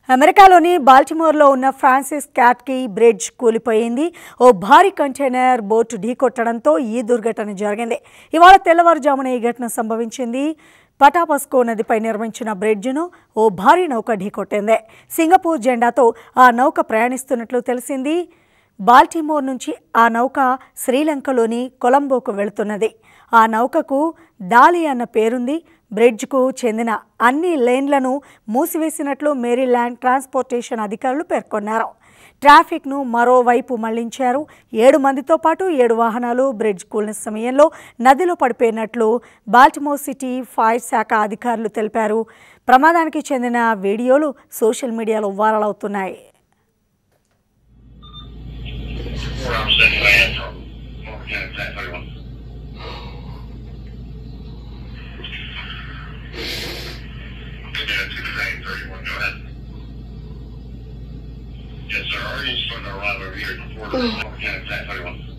అమెరికాలోని బాల్టిమోర్లో ఉన్న Francis క్యాట్కి bridge కూలిపోయింది ఓ భారీ కంటైనర్ బోటు ఢీకొట్టడంతో ఈ దుర్ఘటన జరిగింది ఇవాళ తెల్లవారుజామున ఈ ఘటన సంభవించింది పటాపస్కో నదిపై నిర్మించిన బ్రిడ్జ్ను ఓ భారీ నౌక ఢీకొట్టింది సింగపూర్ జెండాతో ఆ నౌక ప్రయాణిస్తున్నట్లు తెలిసింది బాల్టిమోర్ నుంచి ఆ నౌక శ్రీలంకలోని కొలంబోకు వెళుతున్నది ఆ నౌకకు దాలి అన్న పేరుంది బ్రిడ్జ్కు చెందిన అన్ని లేన్లను మూసివేసినట్లు మేరీల్యాండ్ ట్రాన్స్పోర్టేషన్ అధికారులు పేర్కొన్నారు ట్రాఫిక్ను మరోవైపు మళ్లించారు ఏడు మందితో పాటు ఏడు వాహనాలు బ్రిడ్జ్ కూలిన సమయంలో నదిలో పడిపోయినట్లు బాల్టిమోర్ సిటీ ఫైర్ శాఖ అధికారులు తెలిపారు ప్రమాదానికి చెందిన వీడియోలు సోషల్ మీడియాలో వైరల్ అవుతున్నాయి Four hours six land from Morgan County, Plant thirty-one. Good day, two train thirty-one, go ahead. Yes, sir, our engines starting to arrive over here at Morgan County, Plant thirty-one.